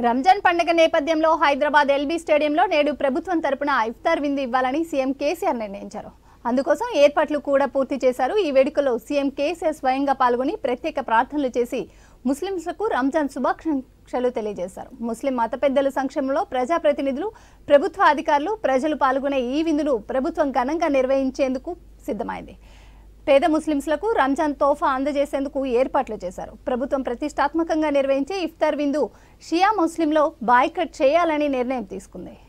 రంజాన్ పండుగ నేపథ్యంలో హైదరాబాద్ ఎల్బీ స్టేడియంలో నేడు ప్రభుత్వం తరపున ఇఫ్తార్ విందు ఇవ్వాలని సీఎం కేసీఆర్ నిర్ణయించారు అందుకోసం ఏర్పాట్లు కూడా పూర్తి చేశారు ఈ వేడుకలో సీఎం కేసీఆర్ స్వయంగా పాల్గొని ప్రత్యేక ప్రార్థనలు చేసి ముస్లింలకు రంజాన్ శుభాకాంక్షలు తెలియజేశారు ముస్లిం మత పెద్దల సంక్షేమంలో ప్రజాప్రతినిధులు ప్రభుత్వ అధికారులు ప్రజలు పాల్గొనే ఈ విందును ప్రభుత్వం ఘనంగా నిర్వహించేందుకు సిద్ధమైంది పేద ముస్లింస్లకు రంజాన్ తోఫా అందజేసేందుకు ఏర్పాట్లు చేశారు ప్రభుత్వం ప్రతిష్టాత్మకంగా నిర్వహించే ఇఫ్తార్ విందు షియా ముస్లింలో బాయ్కట్ చేయాలని నిర్ణయం తీసుకుంది